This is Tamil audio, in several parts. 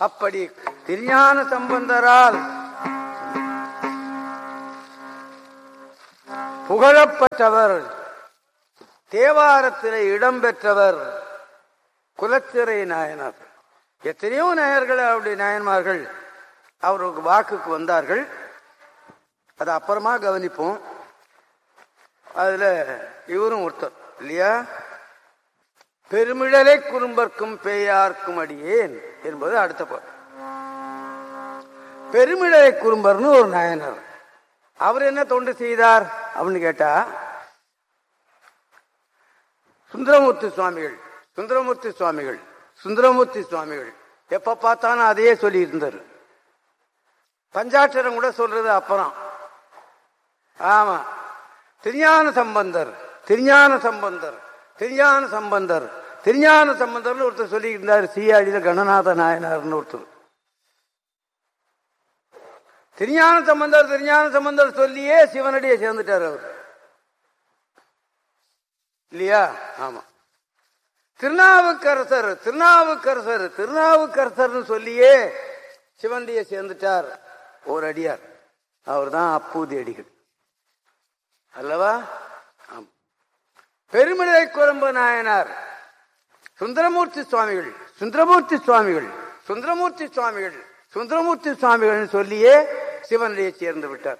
அப்படி திருஞான சம்பந்தரால் புகழப்பட்டவர் தேவாரத்திலே இடம்பெற்றவர் குலச்சிறை நாயனார் எத்தனையோ நாயர்கள் அவருடைய நாயன்மார்கள் அவருக்கு வாக்குக்கு வந்தார்கள் அது அப்புறமா கவனிப்போம் அதுல இவரும் ஒருத்தர் இல்லையா பெருமிழலை குறும்பர்க்கும் பேயார்க்கும் அடியேன் என்பது அடுத்த பாட்டு பெருமிழலை குறும்பர்னு ஒரு நாயனர் அவர் என்ன தொண்டு செய்தார் அப்படின்னு கேட்டா சுந்தரமூர்த்தி சுவாமிகள் சுந்தரமூர்த்தி சுவாமிகள் சுந்தரமூர்த்தி சுவாமிகள் எப்ப பார்த்தாலும் அதையே சொல்லி இருந்தார் பஞ்சாட்சரம் கூட சொல்றது அப்புறம் ஆமா திருஞான சம்பந்தர் திருஞான சம்பந்தர் திருஞான சம்பந்தர் திருஞான சம்பந்தர்னு ஒருத்தர் சொல்லி இருந்தார் சீயாடியில கணநாத நாயனார்னு ஒருத்தர் திருஞான சம்பந்தர் திருஞான சம்பந்தர் சொல்லியே சிவனடியை சேர்ந்துட்டார் அவர் இல்லையா ஆமா திருநாவுக்கரசர் திருநாவுக்கரசர் திருநாவுக்கரசர்னு சொல்லியே சிவண்டிய சேர்ந்துட்டார் ஒரு அடியார் அவர் தான் அப்பூதி அடிகள் அல்லவா ஆம். பெருமிழை குரம்பு நாயனார் சுந்தரமூர்த்தி சுவாமிகள் சுந்தரமூர்த்தி சுவாமிகள் சுந்தரமூர்த்தி சுவாமிகள் சுந்தரமூர்த்தி சுவாமிகள் சொல்லியே சிவனிடையே சேர்ந்து விட்டார்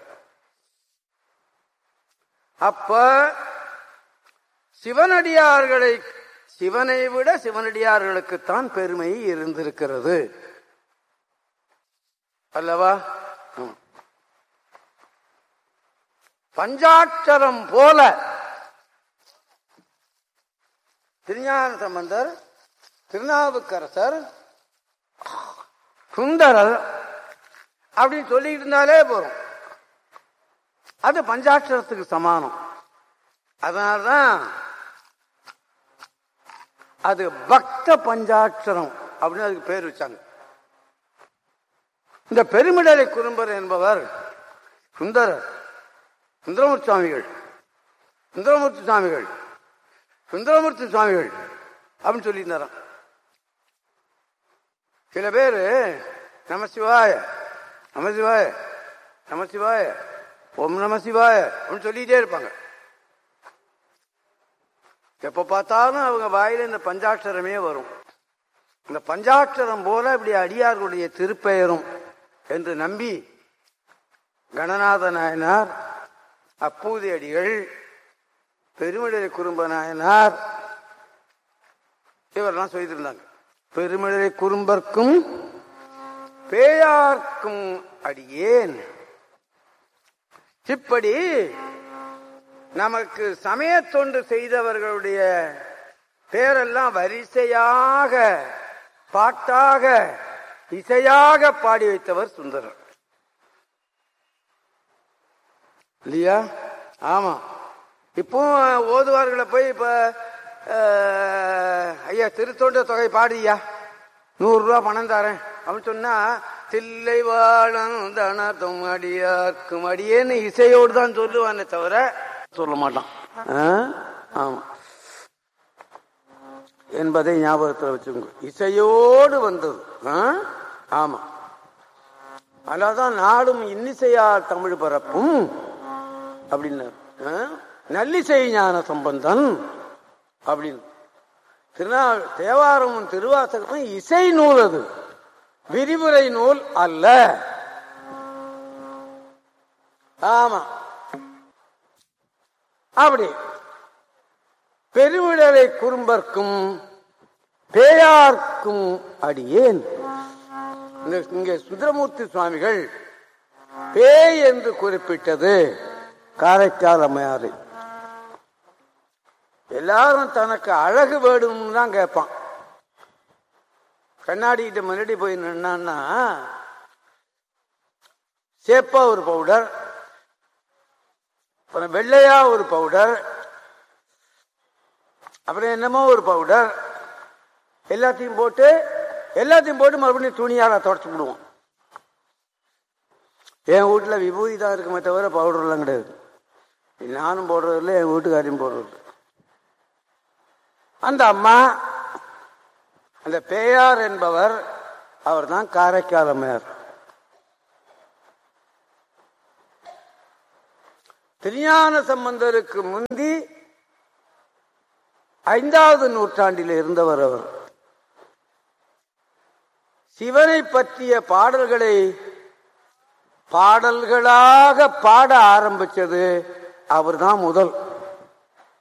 அப்ப சிவனடியார்களை சிவனை விட சிவனடியார்களுக்குத்தான் பெருமை இருந்திருக்கிறது அல்லவா ஆமா. பஞ்சாட்சரம் போல திருஞான சம்பந்தர் திருநாவுக்கரசர் சுந்தரர் அப்படின்னு சொல்லிட்டு இருந்தாலே போறோம் அது பஞ்சாட்சரத்துக்கு சமானம் அதனால்தான் அது பக்த பஞ்சாட்சரம் அப்படின்னு அதுக்கு பேர் வச்சாங்க இந்த பெருமிடலை குறும்பர் என்பவர் சுந்தரர் சுந்தரமூர்த்தி சுவாமிகள் சுந்தரமூர்த்தி சுவாமிகள் சுந்தரமூர்த்தி சுவாமிகள் அப்படின்னு சொல்லியிருந்தாராம் சில பேர் நமசிவாய நமசிவாய நமசிவாய ஓம் நமசிவாய அப்படின்னு சொல்லிட்டே இருப்பாங்க எப்ப பார்த்தாலும் அவங்க வாயில இந்த பஞ்சாட்சரமே வரும் இந்த பஞ்சாட்சரம் போல இப்படி அடியார்களுடைய திருப்பெயரும் என்று நம்பி கணநாத நாயனார் அப்பூதி அடிகள் பெருமிழலை குறும்ப நாயனார் இவரெல்லாம் செய்திருந்தாங்க பெருமிழலை குறும்பர்க்கும் பேயார்க்கும் அடியேன் இப்படி நமக்கு சமய தொண்டு செய்தவர்களுடைய பேரெல்லாம் வரிசையாக பாட்டாக இசையாக பாடி வைத்தவர் சுந்தரர் இல்லையா ஆமா இப்போ ஓதுவார்களை போய் இப்ப அஹ், ஐயா திருத்தொண்ட தொகை பாடியா நூறு ரூபா பணம் தரேன் அப்படின்னு சொன்னா தில்லை வாழம் தனதும் அடியார்க்கும் அடியேன்னு இசையோடு தான் சொல்லுவானே தவிர சொல்ல மாட்டான் ஆ? ஆமா என்பதை ஞாபகத்தில் வச்சுக்கோங்க இசையோடு வந்தது ஆ? ஆமா அதான் நாடும் இன்னிசையார் தமிழ் பரப்பும் அப்படின்னாரு ஆ? நல்லிசை ஞான சம்பந்தன் அப்படின்னு திருநா தேவாரமும் திருவாசகமும் இசை நூல் அது விரிவுரை நூல் அல்ல ஆமா அப்படி பெருவிடலை குறும்பர்க்கும் பேயார்க்கும் அடியேன் இந்த- இங்கே சுந்தரமூர்த்தி சுவாமிகள் பேய் என்று குறிப்பிட்டது காரைக்கால் அம்மையாரை எல்லாரும் தனக்கு அழகு வேணும்னு தான் கேட்பான் கண்ணாடி கிட்ட முன்னாடி போய் நின்னான்னா சேப்பா ஒரு பவுடர் அப்புறம் வெள்ளையா ஒரு பவுடர் அப்புறம் என்னமோ ஒரு பவுடர் எல்லாத்தையும் போட்டு எல்லாத்தையும் போட்டு மறுபடியும் துணியால தொடச்சு விடுவோம் என் வீட்டுல விபூதி தான் இருக்குமே தவிர பவுடர் எல்லாம் கிடையாது நானும் போடுறது இல்லை என் வீட்டுக்காரையும் போடுறது இல்ல. அந்த அம்மா அந்த பேயார் என்பவர் அவர் தான் காரைக்காலமையார் திருஞான சம்பந்தருக்கு முந்தி ஐந்தாவது நூற்றாண்டில் இருந்தவர் அவர் சிவனை பற்றிய பாடல்களை பாடல்களாக பாட ஆரம்பிச்சது அவர்தான் முதல்